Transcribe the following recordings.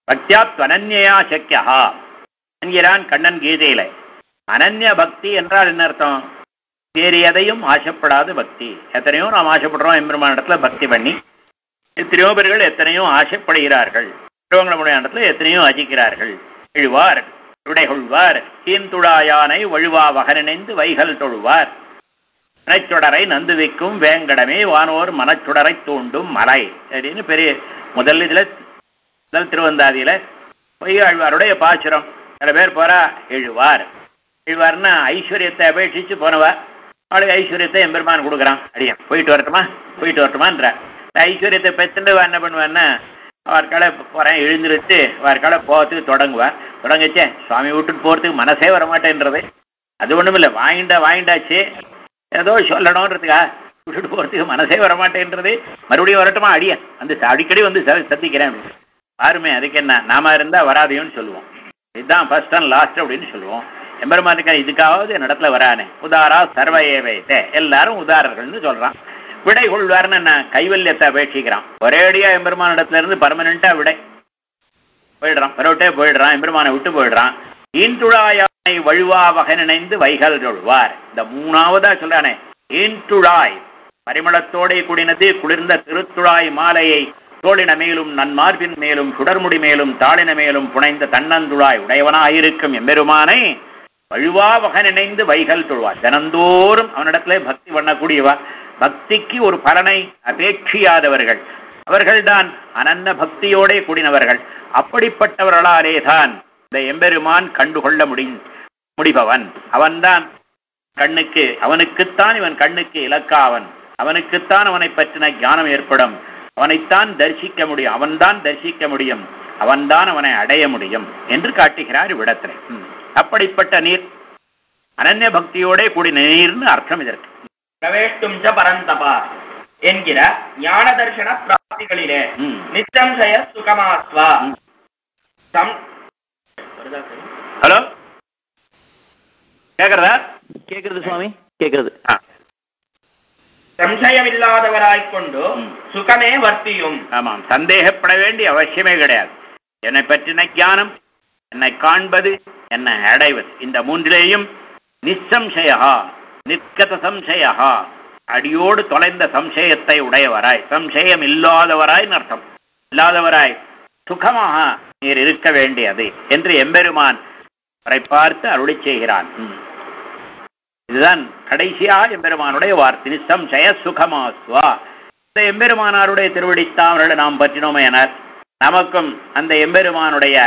பக்தியாத் அனன்யா சக்கியா என்கிறான் கண்ணன் கீதையில அனன்ய பக்தி என்றால் என்ன அர்த்தம் வேறு எதையும் ஆசைப்படாத பக்தி எத்தனையோ நாம் ஆசைப்படுறோம் எம்பெருமான இடத்துல பக்தி பண்ணி எத்தனையோ பேர்கள் எத்தனையோ ஆசைப்படுகிறார்கள் திருவங்கமுடைய இடத்துல எத்தனையோ அஜிக்கிறார்கள் எழுவார் விடை கொள்வார் கீந்துழாயானை வழுவா வகனிணைந்து வைகல் தொழுவார் மனச்சுடரை நந்துவிக்கும் வேங்கடமே வானோர் மனச்சுடரை தூண்டும் மலை அப்படின்னு பெரிய முதல் இதுல முதல் திருவந்தாதியில பொய் ஆழ்வாருடைய பாசுரம் சில பேர் போறா எழுவார் எழுவார்னா ஐஸ்வர்யத்தை அபேட்சிச்சு போனவா அவளுக்கு ஐஸ்வர்யத்தை எம்பெருமான் கொடுக்குறான் அடியன் போயிட்டு வரட்டுமா போயிட்டு வரட்டுமான்ற ஐஸ்வர்யத்தை பெற்றுண்டு என்ன பண்ணுவான்னா அவர் கடை போகிறேன் எழுந்திருச்சு அவர் கடை போகிறதுக்கு தொடங்குவார் தொடங்கச்சே சுவாமி விட்டுட்டு போகிறதுக்கு மனசே வர மாட்டேன்றது அது ஒன்றும் இல்லை வாங்கிண்டா வாங்கிண்டாச்சு ஏதோ சொல்லணுன்றதுக்கா விட்டுட்டு போகிறதுக்கு மனசே வர மாட்டேன்றது மறுபடியும் வரட்டுமா அடியன் வந்து அடிக்கடி வந்து ச- சந்திக்கிறேன் பாருமே அதுக்கு என்ன நாம இருந்தால் வராதையோன்னு சொல்லுவோம் இதுதான் ஃபர்ஸ்ட் அண்ட் லாஸ்ட் அப்படின்னு சொல்லுவோம் எம்பெருமானுக்கு இதுக்காவது என் இடத்துல வரானே உதாரா சர்வ ஏவைத்தே எல்லாரும் உதாரர்கள்னு சொல்றான் விடை கொள்வார்னு என்ன கைவல்யத்தை அபேட்சிக்கிறான் ஒரேடியா எம்பெருமான இடத்துல இருந்து பர்மனண்டா விடை போயிடுறான் பிறவிட்டே போயிடுறான் எம்பெருமானை விட்டு போயிடுறான் ஈன்துழாயானை வழுவா வகை நினைந்து வைகல் தொழுவார் இந்த மூணாவதா சொல்றானே ஈன்துழாய் பரிமளத்தோடே கூடினது குளிர்ந்த திருத்துழாய் மாலையை தோளின மேலும் நன்மார்பின் மேலும் சுடர்முடி மேலும் தாளின மேலும் புனைந்த தன்னந்துழாய் உடையவனாயிருக்கும் எம்பெருமானை வழுவா வகை நினைந்து வைகல் தொழுவார் தினந்தோறும் அவனிடத்திலே பக்தி பண்ணக்கூடியவா பக்திக்கு ஒரு பலனை அபேட்சியாதவர்கள் அவர்கள்தான் அனன்ன பக்தியோடே கூடினவர்கள் அப்படிப்பட்டவர்களாலே தான் இந்த எம்பெருமான் கண்டுகொள்ள முடி முடிபவன் அவன்தான் கண்ணுக்கு அவனுக்குத்தான் இவன் கண்ணுக்கு இலக்காவன் அவனுக்குத்தான் அவனை பற்றின ஞானம் ஏற்படும் அவனைத்தான் தரிசிக்க முடியும் அவன்தான் தரிசிக்க முடியும் அவன்தான் அவனை அடைய முடியும் என்று காட்டுகிறார் இவ்விடத்திலே ம். அப்படிப்பட்ட நீர் அனன்ய பக்தியோட கூடின நீர்னு அர்த்தம் இதற்கு பிரவேஷ்டும் ச பரந்தபா என்கிற ஞான தர்ஷன பிராப்திகளிலே ம். நிச்சம்சய சுகமாஸ்வா ம். சம் ஹலோ கேக்குறதா கேக்குறது சுவாமி கேக்குறது ஆ. சம்சயமில்லாதவராய்க் கொண்டு ம். சுகமே வர்த்தியும் ஆமாம் சந்தேகப்பட வேண்டிய அவசியமே கிடையாது என்னை பற்றின ஞானம் என்னை காண்பது என்னை அடைவது இந்த மூன்றிலேயும் நிசம்சயா நிற்கத சம்சயா அடியோடு தொலைந்த சம்சயத்தை உடையவராய் சம்சயம் இல்லாதவராய் அர்த்தம் இல்லாதவராய் சுகமாக நீர் இருக்க வேண்டியது என்று எம்பெருமான் அவரை பார்த்து அருளி செய்கிறான் ம். இதுதான் கடைசியாக எம்பெருமானுடைய வார்த்தை நிசம்சய சுகமாஸ்வா இந்த எம்பெருமானாருடைய திருவடித்தாமர்களை நாம் பற்றினோமே எனால் நமக்கும் அந்த எம்பெருமானுடைய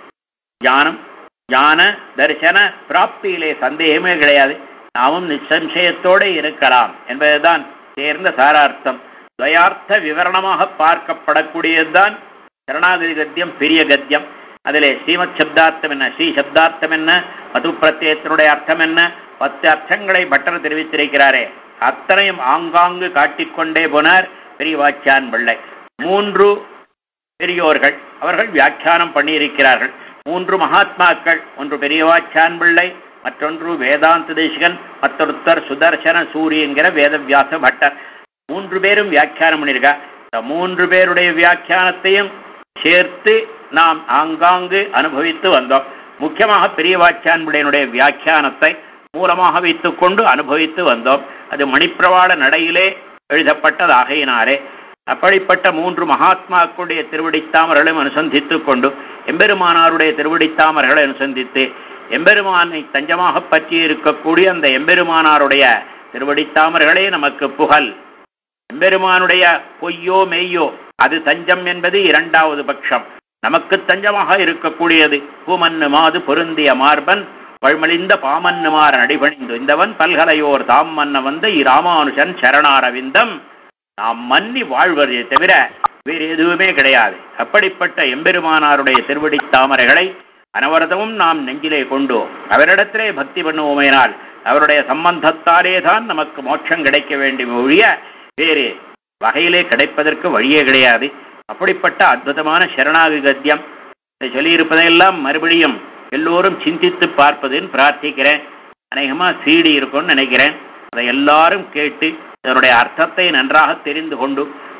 ஞானம் ஞான தரிசன பிராப்தியிலே சந்தேகமே கிடையாது நாமும் நிச்சம்சயத்தோடு இருக்கலாம் என்பதுதான் சேர்ந்த சாரார்த்தம் துவயார்த்த விவரணமாக பார்க்கப்படக்கூடியதுதான் சரணாகதி கத்தியம் பெரிய கத்தியம் அதிலே ஸ்ரீமத் சப்தார்த்தம் என்ன ஸ்ரீ சப்தார்த்தம் என்ன மது பிரத்யத்தினுடைய அர்த்தம் என்ன பத்து அர்த்தங்களை பட்டர் தெரிவித்திருக்கிறாரே அத்தனையும் ஆங்காங்கு காட்டிக்கொண்டே போனார் பெரிய வாக்கியான் பிள்ளை மூன்று பெரியோர்கள் அவர்கள் வியாக்கியானம் பண்ணியிருக்கிறார்கள் மூன்று மகாத்மாக்கள் ஒன்று பெரியவாச்சான் பிள்ளை மற்றொன்று வேதாந்த தேசிகன் மற்றொருத்தர் சுதர்சன சூரி என்கிற வேதவியாச பட்டர் மூன்று பேரும் வியாக்கியானம் பண்ணியிருக்கா இந்த மூன்று பேருடைய வியாக்கியானத்தையும் சேர்த்து நாம் ஆங்காங்கு அனுபவித்து வந்தோம் முக்கியமாக பெரியவாச்சான் பிள்ளையினுடைய வியாக்கியானத்தை மூலமாக வைத்துக்கொண்டு அனுபவித்து வந்தோம் அது மணிப்பிரவாள நடையிலே எழுதப்பட்டதாகையினாலே அப்படிப்பட்ட மூன்று மகாத்மாக்களுடைய திருவடித்தாமர்களையும் அனுசந்தித்துக் கொண்டு எம்பெருமானாருடைய திருவடித்தாமர்களை அனுசந்தித்து எம்பெருமானை தஞ்சமாக பற்றி இருக்கக்கூடிய அந்த எம்பெருமானாருடைய திருவடித்தாமர்களே நமக்கு புகழ் எம்பெருமானுடைய பொய்யோ மெய்யோ அது தஞ்சம் என்பது இரண்டாவது பட்சம் நமக்கு தஞ்சமாக இருக்கக்கூடியது பூமன்னு மாது பொருந்திய மார்பன் பழ்மலிந்த பாமன்னுமார் நடிபணிந்து இந்தவன் பல்கலையோர் தாம் மன்ன வந்த இராமானுஜன் சரணாரவிந்தம் நாம் மன்னி வாழ்வதை தவிர வேறு எதுவுமே கிடையாது அப்படிப்பட்ட எம்பெருமானாருடைய திருவடி தாமரைகளை அனவரதமும் நாம் நெஞ்சிலே கொண்டு அவரிடத்திலே பக்தி பண்ணுவோமேனால் அவருடைய சம்பந்தத்தாலே தான் நமக்கு மோட்சம் கிடைக்க வேண்டும் ஒழிய வேறு வகையிலே கிடைப்பதற்கு வழியே கிடையாது அப்படிப்பட்ட அற்புதமான சரணாகி கத்தியம் இதை சொல்லியிருப்பதையெல்லாம் மறுபடியும் எல்லோரும் சிந்தித்து பார்ப்பதுன்னு பிரார்த்திக்கிறேன் அநேகமா சீடி இருக்கும்னு நினைக்கிறேன் அதை எல்லாரும் கேட்டு இதனுடைய அர்த்தத்தை நன்றாக தெரிந்து கொண்டு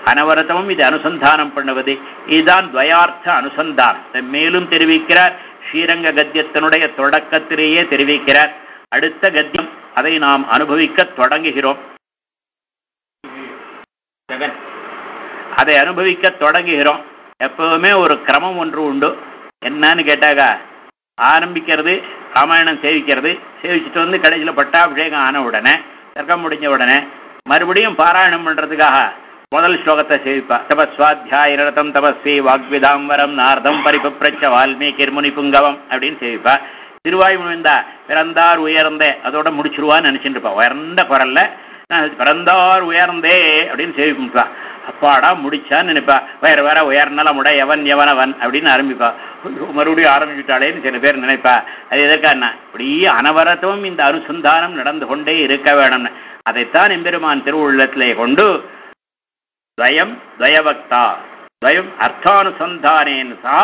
அனவரதமும் இது அனுசந்தானம் பண்ணுவது இதுதான் துவயார்த்த அனுசந்தானம் மேலும் தெரிவிக்கிறார் ஸ்ரீரங்க கத்தியத்தினுடைய தொடக்கத்திலேயே தெரிவிக்கிறார் அடுத்த கத்தியம் அதை நாம் அனுபவிக்க தொடங்குகிறோம் செவன் அதை அனுபவிக்க தொடங்குகிறோம் எப்பவுமே ஒரு கிரமம் ஒன்று உண்டு என்னன்னு கேட்டாக்கா ஆரம்பிக்கிறது ராமாயணம் சேவிக்கிறது சேவிச்சுட்டு வந்து கடைசியில் பட்டாபிஷேகம் ஆன உடனே தர்க்கம் முடிஞ்ச உடனே மறுபடியும் பாராயணம் பண்றதுக்காக முதல் ஸ்லோகத்தை சேவிப்பா தபஸ்வாத்தியாய ரதம் தபஸ்வி வாக்விதாம்பரம் நார்தம் பரிபப்ரச்ச வால்மீகி முனி புங்கவம் அப்படின்னு சேவிப்பா திருவாய்மொழிந்தா பிறந்தார் உயர்ந்தே அதோட முடிச்சிருவான்னு நினைச்சிட்டு இருப்பா உயர்ந்த குரல்ல நான் பிறந்தார் உயர்ந்தே அப்படின்னு சேவிப்பா அப்பாடா முடிச்சான்னு நினைப்பா வேற வேற உயர்நலம் உடை எவன் எவனவன் அப்படின்னு ஆரம்பிப்பா ஐயோ, மறுபடியும் ஆரம்பிச்சுட்டாளேன்னு சில பேர் நினைப்பா அது எதற்கான இப்படி அனவரத்தும் இந்த அனுசந்தானம் நடந்து கொண்டே இருக்க வேணும்னு அதைத்தான் எம்பெருமான் திருவுள்ளத்திலே கொண்டு துவயம் துவயபக்தா துவயம் அர்த்தானுசந்தானேன்னு சா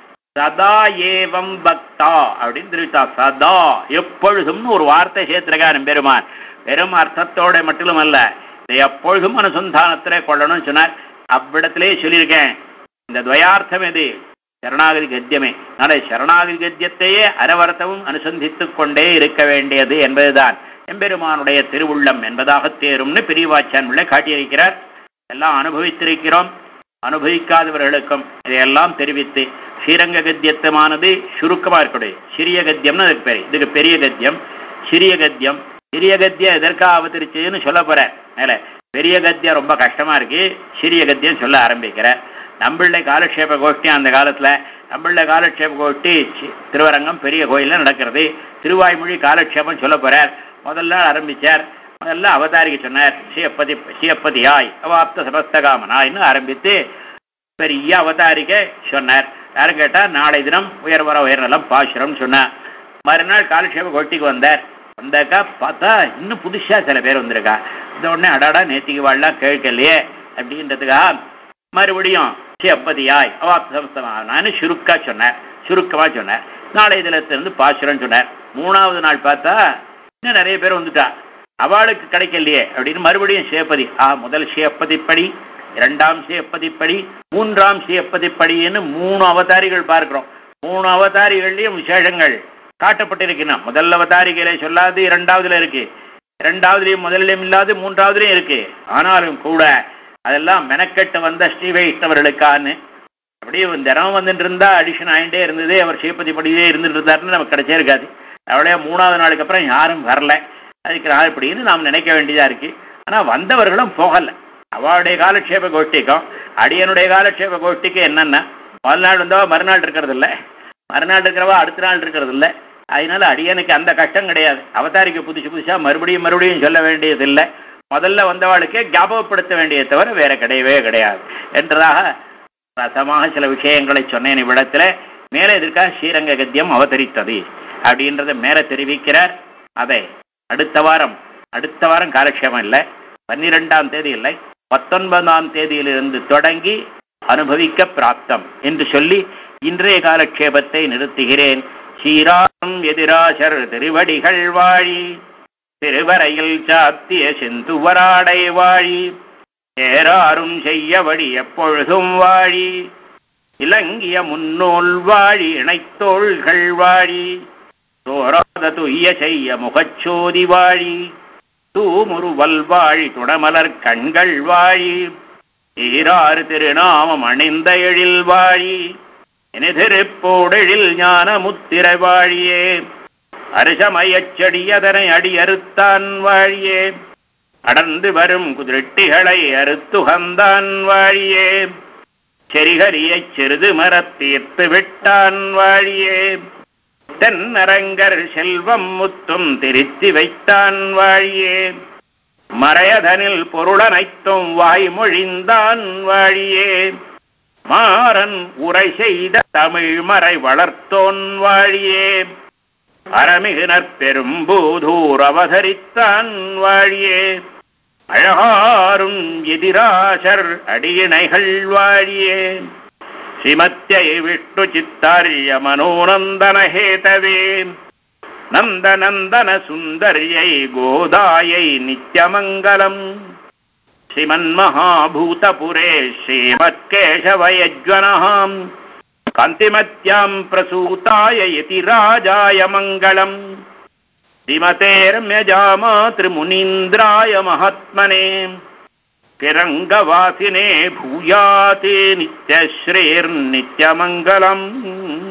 சதா ஏவம் பக்தா அப்படின்னு தெரிவித்தா சதா எப்பொழுதும்னு ஒரு வார்த்தை சேர்த்திருக்கார் பெருமான் வெறும் அர்த்தத்தோட மட்டும் அல்ல இதை எப்பொழுதும் அனுசந்தானத்திலே கொள்ளணும்னு சொன்னார் அவ்விடத்திலே சொல்லியிருக்கேன் இந்த துவயார்த்தம் எது சரணாகதி கத்தியமே அதனால சரணாகதி கத்தியத்தையே அனவரத்தமும் அனுசந்தித்துக் கொண்டே இருக்க வேண்டியது என்பதுதான் எம்பெருமானுடைய திருவுள்ளம் என்பதாக தேரும்னு பெரியவாச்சான் உள்ள காட்டியிருக்கிறார் எல்லாம் அனுபவித்திருக்கிறோம் அனுபவிக்காதவர்களுக்கும் இதையெல்லாம் தெரிவித்து ஸ்ரீரங்க கத்தியத்தமானது சுருக்கமா இருக்கக்கூடிய சிறிய கத்தியம்னு அதுக்கு பேர் இதுக்கு பெரிய கத்தியம் சிறிய கத்தியம் சிறிய கத்தியம் எதற்காக அவதரிச்சதுன்னு சொல்ல போறேன் மேல பெரிய கத்தியம் ரொம்ப கஷ்டமா இருக்கு சிறிய கத்தியம் சொல்ல ஆரம்பிக்கிறேன் நம்பிள்ளை காலக்ஷேப கோஷ்டி அந்த காலத்துல நம்பிள்ளை காலக்ஷேப கோஷ்டி சி- திருவரங்கம் பெரிய கோயில்ல நடக்கிறது திருவாய்மொழி காலக்ஷேபம் சொல்ல போறார் முதல்ல ஆரம்பிச்சார் முதல்ல அவதாரிக்கு சொன்னார் ஸ்ரீயப்பதி ஸ்ரீயப்பதியாய் அவாப்த சபஸ்தகாமனாய்னு ஆரம்பித்து பெரிய அவதாரிக்க சொன்னார் யாரும் கேட்டா நாளை தினம் உயர் வர உயர்நலம் பாசுரம் சொன்னார் மறுநாள் காலக்ஷேப கோஷ்டிக்கு வந்தார் வந்தாக்கா பார்த்தா இன்னும் புதுசா சில பேர் வந்திருக்கா இந்த உடனே அடாடா நேத்திக்கு வாழலாம் கேட்கலையே அப்படின்றதுக்காக மறுபடியும் ஸ்ரீ அப்பதியாய் அவாப்தமஸ்தமானு சுருக்கா சொன்னார் சுருக்கமா சொன்னார் நாளை தினத்திலிருந்து பாசுரம் சொன்னார் மூணாவது நாள் பார்த்தா இன்னும் நிறைய பேர் வந்துட்டா அவளுக்கு கிடைக்கலையே அப்படின்னு மறுபடியும் சேப்பதி ஆ முதல் சேப்பதிப்படி இரண்டாம் சேப்பதிப்படி மூன்றாம் சேப்பதிப்படின்னு மூணு அவதாரிகள் பார்க்கிறோம் மூணு அவதாரிகள்லயும் விசேஷங்கள் காட்டப்பட்டிருக்கின்றன முதல் அவதாரிகளை சொல்லாது இரண்டாவதுல இருக்கு இரண்டாவதுலயும் முதலிலும் இல்லாது மூன்றாவதுலயும் இருக்கு ஆனாலும் கூட அதெல்லாம் மெனக்கெட்டு வந்த ஸ்ரீ வைஷ்ணவர்களுக்கான்னு அப்படியே தினம் வந்துட்டு இருந்தா அடிஷன் ஆகிட்டே இருந்தது அவர் ஸ்ரீபதி படியே இருந்துட்டு இருந்தாருன்னு நமக்கு கிடைச்சே இருக்காது அவளே மூணாவது நாளுக்கு அப்புறம் யாரும் வரல அதுக்கு நான் இப்படின்னு நாம் நினைக்க வேண்டியதா இருக்கு ஆனா வந்தவர்களும் போகல அவளுடைய காலக்ஷேப கோஷ்டிக்கும் அடியனுடைய காலக்ஷேப கோஷ்டிக்கு என்னன்னா முதல் நாள் வந்தவா மறுநாள் இருக்கிறது இல்ல மறுநாள் இருக்கிறவா அடுத்த நாள் இருக்கிறது இல்ல அதனால அடியனுக்கு அந்த கஷ்டம் கிடையாது அவதாரிக்கு புதுசு புதுசா மறுபடியும் மறுபடியும் சொல்ல வேண்டியது இல்லை முதல்ல வந்தவாளுக்கே ஞாபகப்படுத்த வேண்டியதை தவிர வேற கிடையவே கிடையாது என்றதாக ரசமாக சில விஷயங்களை சொன்னேன் இவ்விடத்துல மேலே எதற்காக ஸ்ரீரங்க கத்தியம் அவதரித்தது அப்படின்றத மேல தெரிவிக்கிறார் அதை அடுத்த வாரம் அடுத்த வாரம் காலக்ஷேபம் இல்லை பன்னிரெண்டாம் தேதி இல்லை பத்தொன்பதாம் தேதியிலிருந்து தொடங்கி அனுபவிக்க பிராப்தம் என்று சொல்லி இன்றைய காலக்ஷேபத்தை நிறுத்துகிறேன் சீராம் எதிராசர் திருவடிகள் வாழி திருவரையில் சாத்திய செந்துவராடை வாழி ஏறாரும் செய்யபடி எப்பொழுதும் வாழி இலங்கிய முன்னோல் வாழி இணைத்தோள்கள் வாழி தோராத துய்ய செய்ய முகச்சோதி வாழி தூமுருவல் வாழி துடமலர் கண்கள் வாழி ஈராறு திருநாமம் அணிந்த எழில் வாழி இனிதிருப்போடெழில் ஞான முத்திரை வாழியே அரிசமயச் செடியதனை அடியறுத்தான் வாழியே அடர்ந்து வரும் குதிரட்டிகளை அறுத்துகந்தான் வாழியே செரிகரியைச் சிறிது மரத்தீர்த்து விட்டான் வாழியே தென்னரங்கர் செல்வம் முத்தும் திருத்தி வைத்தான் வாழியே மறையதனில் பொருளனைத்தும் வாய்மொழிந்தான் வாழியே மாறன் உரை செய்த தமிழ் மறை வளர்த்தோன் வாழியே அறமிகுனர் பெரும்பூதூர் அவதரித்தான் வாழியே அழகாரும் எதிராசர் அடியிணைகள் வாழியே ஸ்ரீமத்தியை விஷ்ணு சித்தாரிய மனோநந்தன ஹேதவே நந்த நந்தன சுந்தரியை கோதாயை நித்யமங்கலம் श्रीमन्महाभूतपुरे श्रीमत्केशवयज्वनः कान्तिमत्याम् प्रसूताय यति राजाय मङ्गलम् श्रीमते रम्यजामातृमुनीन्द्राय महात्मने तिरङ्गवासिने भूयाते नित्यश्रेर्नित्यमङ्गलम्